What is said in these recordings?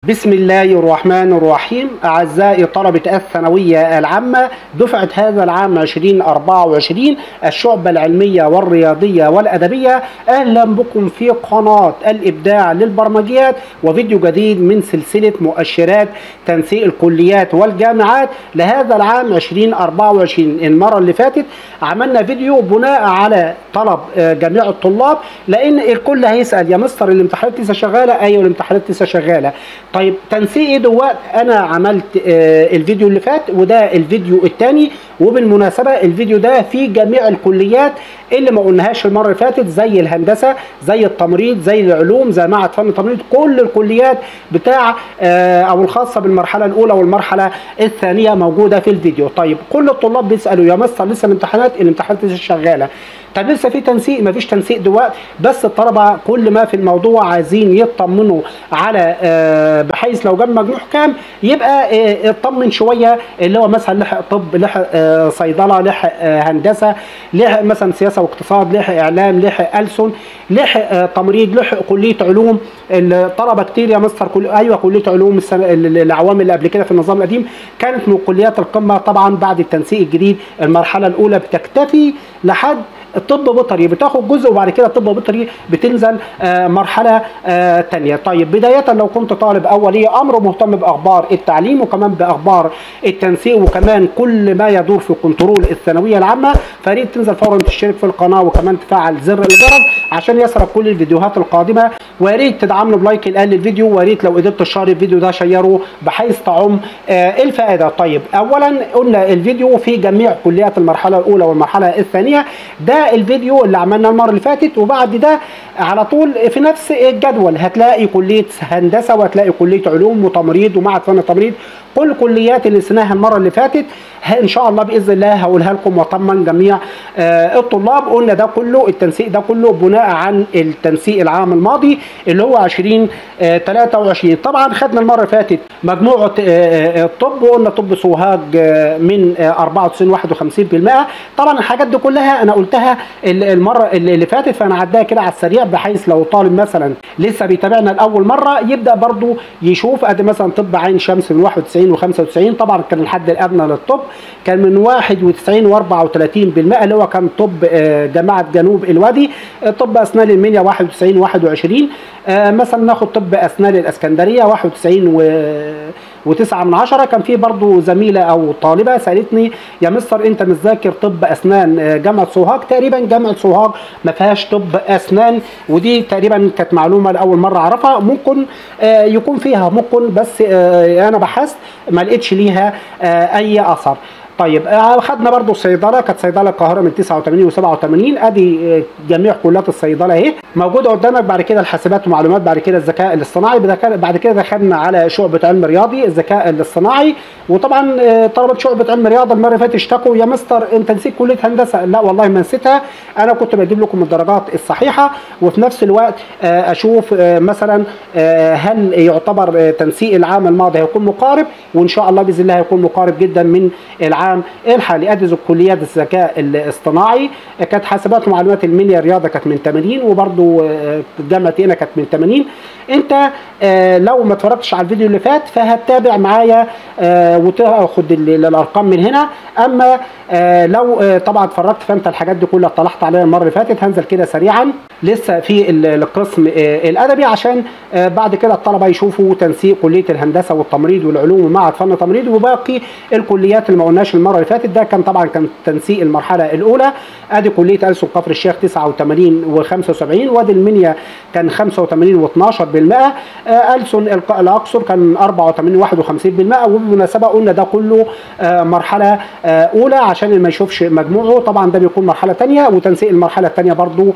بسم الله الرحمن الرحيم أعزائي طلبة الثانوية العامة دفعة هذا العام 2024 الشعبة العلمية والرياضية والأدبية أهلا بكم في قناة الإبداع للبرمجيات وفيديو جديد من سلسلة مؤشرات تنسيق الكليات والجامعات لهذا العام 2024 المرة اللي فاتت عملنا فيديو بناء على طلب آه، جميع الطلاب لأن الكل هيسأل يا مستر الامتحانات لسه شغالة أيوة الامتحانات لسه شغالة طيب تنسيق ايه دلوقتي انا عملت آه الفيديو اللي فات وده الفيديو الثاني وبالمناسبه الفيديو ده فيه جميع الكليات اللي ما قلناهاش المره اللي فاتت زي الهندسه زي التمريض زي العلوم زي معهد فن التمريض كل الكليات بتاع آه او الخاصه بالمرحله الاولى والمرحله الثانيه موجوده في الفيديو طيب كل الطلاب بيسالوا يا مستر لسه الامتحانات الامتحانات لسه شغاله طب لسه في تنسيق مفيش تنسيق دلوقتي بس الطلبه كل ما في الموضوع عايزين يطمنوا على آه بحيث لو جاب مجموع كام يبقى آه اطمن شويه اللي هو مثلا لحق طب لحق آه صيدله لحق آه هندسه لحق مثلا سياسه واقتصاد لحق اعلام لحق ألسن لحق آه تمريض لحق كليه علوم الطلبه كتير يا مستر كل ايوه كليه علوم السنه الاعوام اللي قبل كده في النظام القديم كانت من كليات القمه طبعا بعد التنسيق الجديد المرحله الاولى بتكتفي لحد الطب بيطري بتاخد جزء وبعد كده الطب بيطري بتنزل آه مرحله آه تانية طيب بدايه لو كنت طالب اولي امر مهتم باخبار التعليم وكمان باخبار التنسيق وكمان كل ما يدور في كنترول الثانويه العامه فريد تنزل فورا تشترك في القناه وكمان تفعل زر الجرس عشان يصلك كل الفيديوهات القادمه ويا ريت تدعمنا بلايك الان للفيديو ويا ريت لو قدرت تشير الفيديو ده شيره بحيث تعم آه الفائده طيب اولا قلنا الفيديو في جميع كليات المرحله الاولى والمرحله الثانيه ده الفيديو اللي عملناه المره اللي فاتت وبعد ده على طول في نفس الجدول هتلاقي كليه هندسه وهتلاقي كليه علوم وتمريض ومعهد فن التمريض كل الكليات اللي سناها المره اللي فاتت ان شاء الله باذن الله هقولها لكم واطمن جميع آه الطلاب قلنا ده كله التنسيق ده كله بناء عن التنسيق العام الماضي اللي هو 20 آه 23 طبعا خدنا المره اللي فاتت مجموعه آه الطب وقلنا طب سوهاج آه من آه 94 51% طبعا الحاجات دي كلها انا قلتها المره اللي فاتت فانا عداها كده على السريع بحيث لو طالب مثلا لسه بيتابعنا لاول مره يبدا برضو يشوف ادي مثلا طب عين شمس من 91 و95 طبعا كان الحد الادنى للطب كان من 91 و34% اللي هو كان طب جامعه جنوب الوادي طب اسنان المنيا 91 21 مثلا ناخد طب اسنان الاسكندريه 91 و وتسعة من عشرة كان في برضو زميلة أو طالبة سألتني يا مستر أنت متذاكر طب أسنان جامعة سوهاج تقريبا جامعة سوهاج ما فيهاش طب أسنان ودي تقريبا كانت معلومة لأول مرة أعرفها ممكن يكون فيها ممكن بس أنا بحثت ما لقيتش ليها أي أثر طيب خدنا برضو الصيدله كانت صيدله القاهره من 89 و87 ادي جميع كليات الصيدله اهي موجوده قدامك بعد كده الحاسبات ومعلومات بعد كده الذكاء الاصطناعي بعد كده دخلنا على شعبه علم رياضي الذكاء الاصطناعي وطبعا طلبه شعبه علم رياضه المره اللي فاتت اشتكوا يا مستر انت نسيت كليه هندسه لا والله ما نسيتها انا كنت بجيب لكم الدرجات الصحيحه وفي نفس الوقت اشوف مثلا هل يعتبر تنسيق العام الماضي هيكون مقارب وان شاء الله باذن الله هيكون مقارب جدا من العام العام الحالي ادي كليات الذكاء الاصطناعي كانت حاسبات ومعلومات المنيا الرياضه كانت من 80 وبرده جامعه هنا كانت من 80 انت لو ما اتفرجتش على الفيديو اللي فات فهتتابع معايا وتاخد الارقام من هنا اما لو طبعا اتفرجت فانت الحاجات دي كلها اطلعت عليها المره اللي فاتت هنزل كده سريعا لسه في القسم الادبي عشان بعد كده الطلبه يشوفوا تنسيق كليه الهندسه والتمريض والعلوم ومعهد فن تمريض وباقي الكليات اللي ما قلناش المره اللي فاتت ده كان طبعا كان تنسيق المرحله الاولى ادي كليه ألسن كفر الشيخ 89 و75 وادي المنيا كان 85 و12% ألسن الاقصر كان 84 و51% وبالمناسبه قلنا ده كله مرحله اولى عشان اللي ما يشوفش مجموعه طبعا ده بيكون مرحله ثانيه وتنسيق المرحله الثانيه برضو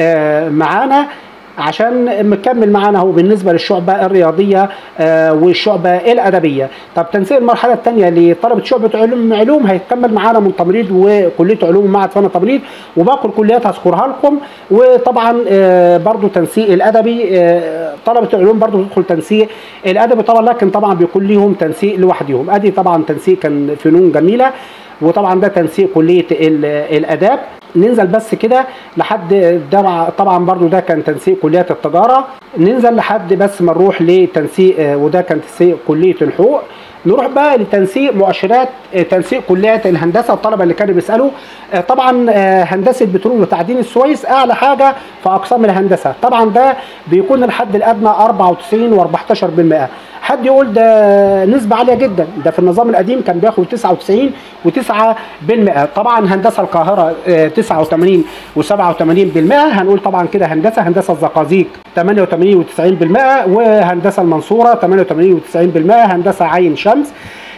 معانا عشان مكمل معانا اهو بالنسبه للشعبه الرياضيه آه والشعبه الادبيه طب تنسيق المرحله الثانيه لطلبه شعبه علوم علوم هيكمل معانا من تمريض وكليه علوم معهد فن تمريض وباقي الكليات هذكرها لكم وطبعا آه برضو تنسيق الادبي آه طلبه العلوم برضو تدخل تنسيق الادبي طبعا لكن طبعا بيكون ليهم تنسيق لوحدهم ادي طبعا تنسيق كان فنون جميله وطبعا ده تنسيق كليه ال- الاداب ننزل بس كده لحد ده طبعا برضو ده كان تنسيق كليه التجاره ننزل لحد بس ما نروح لتنسيق آه، وده كان تنسيق كليه الحقوق نروح بقى لتنسيق مؤشرات آه، تنسيق كليات الهندسه الطلبه اللي كانوا بيسالوا آه، طبعا آه، هندسه بترول وتعدين السويس اعلى حاجه في اقسام الهندسه طبعا ده بيكون الحد الادنى 94 و14% حد يقول ده نسبه عاليه جدا ده في النظام القديم كان بياخد 99 و9 طبعا هندسه القاهره آه، 89 و87% هنقول طبعا كده هندسه هندسه الزقازيق 88 و90% وهندسه المنصوره 88 و90% هندسه عين شمس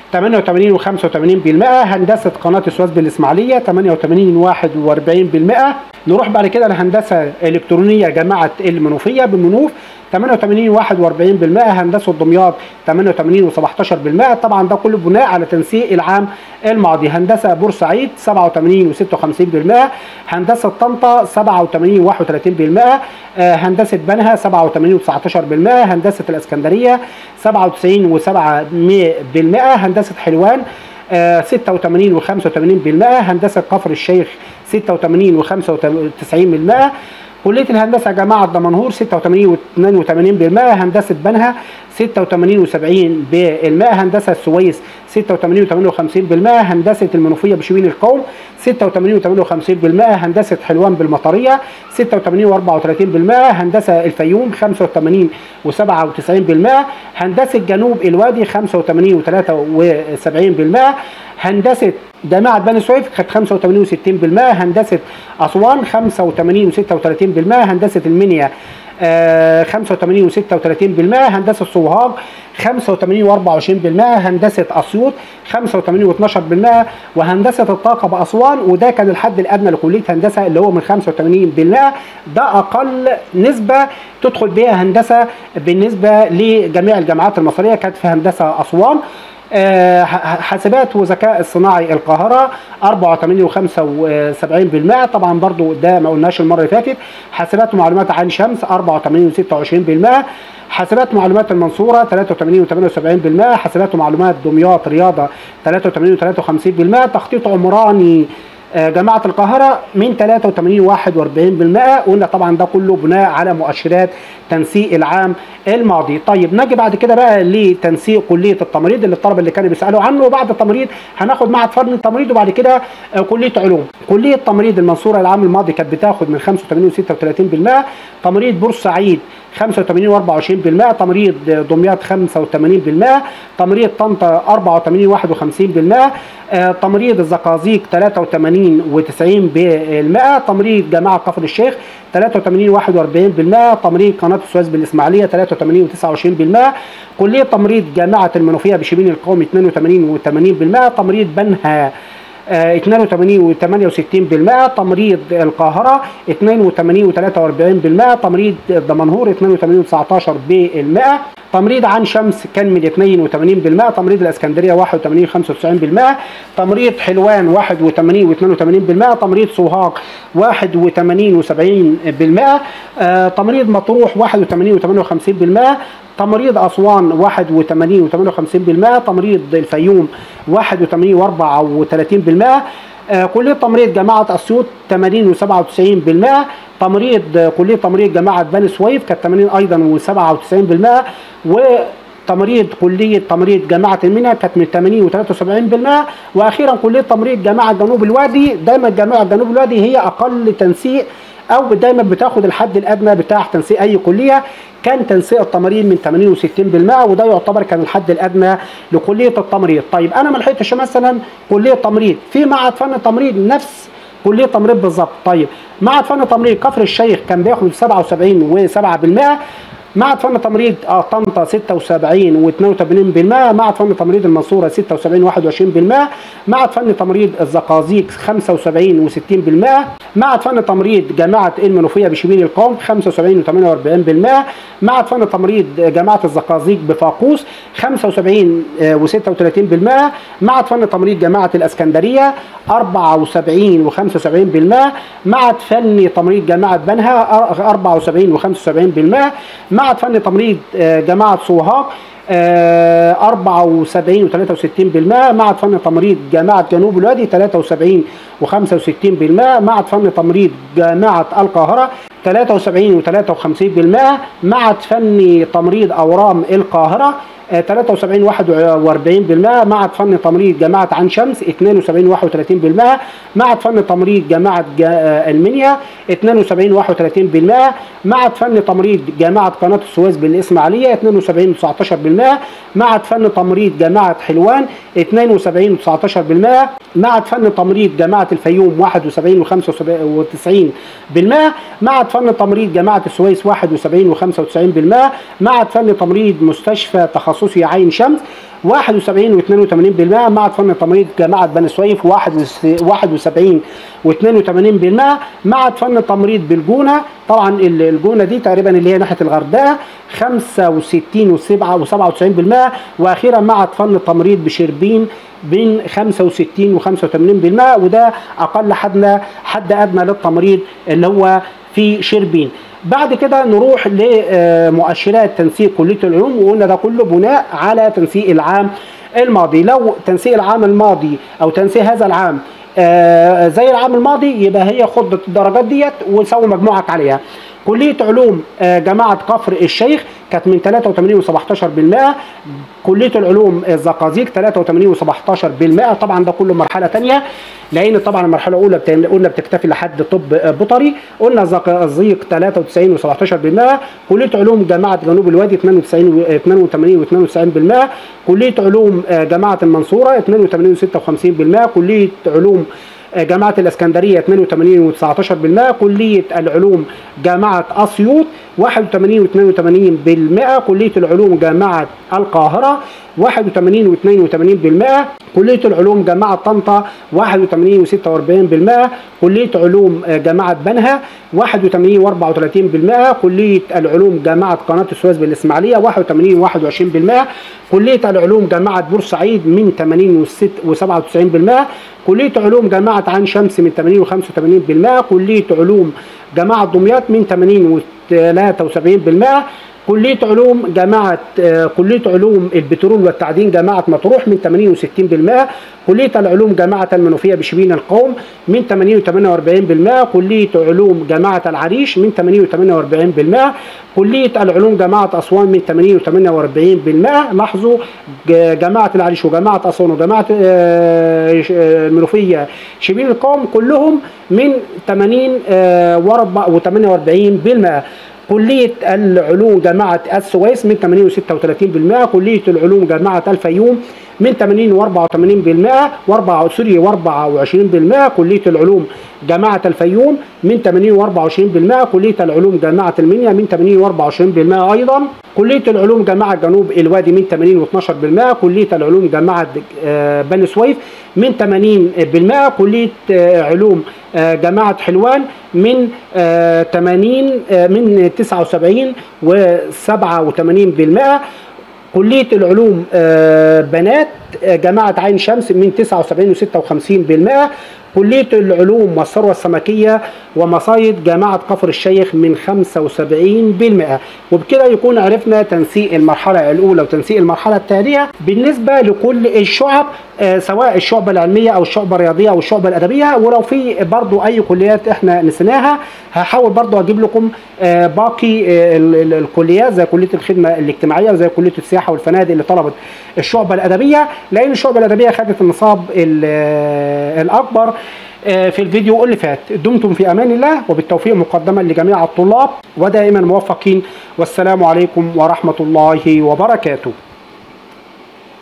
88 و85% هندسه قناه السويس بالاسماعيليه 88 و41% نروح بعد كده لهندسه الكترونيه جامعه المنوفيه بالمنوف 88 41% هندسه دمياط 88 و17% طبعا ده كله بناء على تنسيق العام الماضي هندسه بورسعيد 87 و56% هندسه طنطا 87 و31% آه، هندسه بنها 87 و19% هندسه الاسكندريه 97 و7% هندسه حلوان آه، 86 و85% هندسه كفر الشيخ 86 و95% كلية الهندسة جامعة دمنهور 86 و82% هندسة بنها 86 و70% هندسة السويس 86 و58% هندسة المنوفية بشبين القوم 86 و58% هندسة حلوان بالمطرية 86 و34% هندسة الفيوم 85 و97% هندسة جنوب الوادي 85 و73% هندسة جامعة بني سويف كانت 85 و60% هندسة أسوان 85 و36% هندسة المنيا آه، 85 و36% هندسة سوهاج 85 و24% هندسة أسيوط 85 و12% وهندسة الطاقة بأسوان وده كان الحد الأدنى لكلية هندسة اللي هو من 85% ده أقل نسبة تدخل بها هندسة بالنسبة لجميع الجامعات المصرية كانت في هندسة أسوان آه، ح- حاسبات وذكاء الصناعي القاهرة 84 و75% طبعا برضو ده ما قلناش المرة اللي فاتت حاسبات ومعلومات عين شمس 84 و26% حاسبات معلومات المنصورة 83 و78% حاسبات ومعلومات دمياط رياضة 83 و53% تخطيط عمراني آه، جامعة القاهرة من 83 41% قلنا طبعا ده كله بناء على مؤشرات تنسيق العام الماضي طيب نجي بعد كده بقى لتنسيق كلية التمريض اللي الطلبة اللي كانوا بيسألوا عنه وبعد التمريض هناخد معهد فن التمريض وبعد كده آه، كلية علوم كلية تمريض المنصورة العام الماضي كانت بتاخد من 85 و36% تمريض بورسعيد 85 و24% تمريض دمياط 85% تمريض طنطا 84 51% آه، تمريض الزقازيق 83 و90% تمريض جامعة كفر الشيخ 83 41% تمريض قناة السويس بالإسماعيلية 83 و29% كلية تمريض جامعة المنوفية بشبين القوم 82 و80% تمريض بنها آه، 82 و68% تمريض القاهرة 82 و43% تمريض دمنهور 82 و19% تمريض عن شمس كان من 82% تمريض الاسكندريه 81 95% تمريض حلوان 81 و82% تمريض سوهاج 81 و70% آه، تمريض مطروح 81 و58% تمريض اسوان 81 و58% تمريض الفيوم 81 و34% آه، كليه تمريض جامعه اسيوط 80 و97% تمريض آه، كليه تمريض جامعه بني سويف كانت 80 ايضا و97% وتمريض كليه تمريض جامعه المنيا كانت من 80 و73% واخيرا كليه تمريض جامعه جنوب الوادي دايما جامعه جنوب الوادي هي اقل تنسيق او دايما بتاخد الحد الادنى بتاع تنسيق اي كليه كان تنسيق التمريض من 80 و60% وده يعتبر كان الحد الادنى لكليه التمريض طيب انا ما لحقتش مثلا كليه تمريض في معهد فن التمريض نفس كليه تمريض بالظبط طيب معهد فن تمريض كفر الشيخ كان بياخد 77 و7% معهد فن تمريض آه، طنطا 76 و82% معهد فن تمريض المنصوره 76 و21% معهد فن تمريض الزقازيق 75 و60% معهد فن تمريض جامعه المنوفيه بشبين القوم 75 و48% معهد فن تمريض جامعه الزقازيق بفاقوس 75 و36% معهد فن تمريض جامعه الاسكندريه 74 و75% معهد فني تمريض جامعه بنها 74 و75% معهد فني تمريض آه، جامعه سوهاج آه، 74 و63% معهد فن تمريض جامعة جنوب الوادي 73 و65% معهد فن تمريض جامعة القاهرة 73 و53% معهد فني تمريض أورام القاهرة آه، 73 41% معهد فن تمريض جامعة عين شمس 72 31% معهد فن تمريض جامعة جا- آه، المنيا 72 31% معهد فن تمريض جامعة قناة السويس بالإسماعيلية 72 19% معهد فن تمريض جامعة حلوان 72 19% معهد فن تمريض جامعة الفيوم 71 و95% معهد فن تمريض جامعة السويس 71 و95% معهد فن تمريض مستشفى تخصصي عين شمس 71 و82% معهد فن تمريض جامعة بني سويف 71 و82% معهد فن تمريض بالجونة طبعا ال- الجونة دي تقريبا اللي هي ناحية الغردقة 65 و97% واخيرا معهد فن تمريض بشربين بين 65 و85% وده اقل حدنا حد ادنى للتمريض اللي هو في شربين بعد كده نروح لمؤشرات تنسيق كليه العلوم وقلنا ده كله بناء على تنسيق العام الماضي لو تنسيق العام الماضي او تنسيق هذا العام آه، زي العام الماضي يبقى هي خد الدرجات ديت وسوي مجموعك عليها كلية علوم آه، جامعة كفر الشيخ كانت من 83 و17% كلية العلوم الزقازيق 83 و17% طبعا ده كله مرحلة تانية لأن طبعا المرحلة الأولى بت- قلنا بتكتفي لحد طب آه، بيطري قلنا زقازيق 93 و17% كلية علوم جامعة جنوب الوادي 92 و 82 و92% كلية علوم آه، جامعة المنصورة 82 و56% كلية علوم جامعة الإسكندرية 82 و19% كلية العلوم جامعة أسيوط 81 و82% كلية العلوم جامعة القاهرة 81 و82% كلية العلوم جامعة طنطا 81 و46% كلية علوم جامعة بنها 81 و34% كلية العلوم جامعة قناة السويس بالإسماعيلية 81 و21% كلية العلوم جامعة بورسعيد من 80 و97% كلية علوم جامعة عين شمس من 80 و85% كلية علوم جامعة دمياط من 80 و73% كلية علوم جامعة آه، كلية علوم البترول والتعدين جامعة مطروح من 80 و60% كلية العلوم جامعة المنوفية بشبين القوم من 80 و48% كلية علوم جامعة العريش من 80 و48% كلية العلوم جامعة أسوان من 80 و48% لاحظوا ج- جامعة العريش وجامعة أسوان وجامعة آه، ش- آه، المنوفية شبين القوم كلهم من 80 و48% كلية العلوم جامعة السويس من 80 و36% كلية العلوم جامعة الفيوم من 80 و84% و4 سوري و24% كلية العلوم جامعة الفيوم من 80 و24% كلية العلوم جامعة المنيا من 80 و24% أيضا كلية العلوم جامعة جنوب الوادي من 80 و12% كلية العلوم جامعة آه، بني سويف من 80% كلية آه، علوم آه، جامعة حلوان من آه، 80 آه، من 79 و87% كلية العلوم آه، بنات آه، جامعة عين شمس من 79 و56% كلية العلوم والثروة السمكية ومصايد جامعة كفر الشيخ من 75% وبكده يكون عرفنا تنسيق المرحلة الأولى وتنسيق المرحلة التالية بالنسبة لكل الشعب آه، سواء الشعبة العلمية أو الشعبة الرياضية أو الشعبة الأدبية ولو في برضو أي كليات إحنا نسيناها هحاول برضو أجيب لكم آه، باقي آه، ال- ال- الكليات زي كلية الخدمة الاجتماعية وزي كلية السياحة والفنادق اللي طلبت الشعبة الأدبية لأن الشعبة الأدبية خدت النصاب ال- آه، الأكبر آه، في الفيديو اللي فات دمتم في امان الله وبالتوفيق مقدما لجميع الطلاب ودائما موفقين والسلام عليكم ورحمه الله وبركاته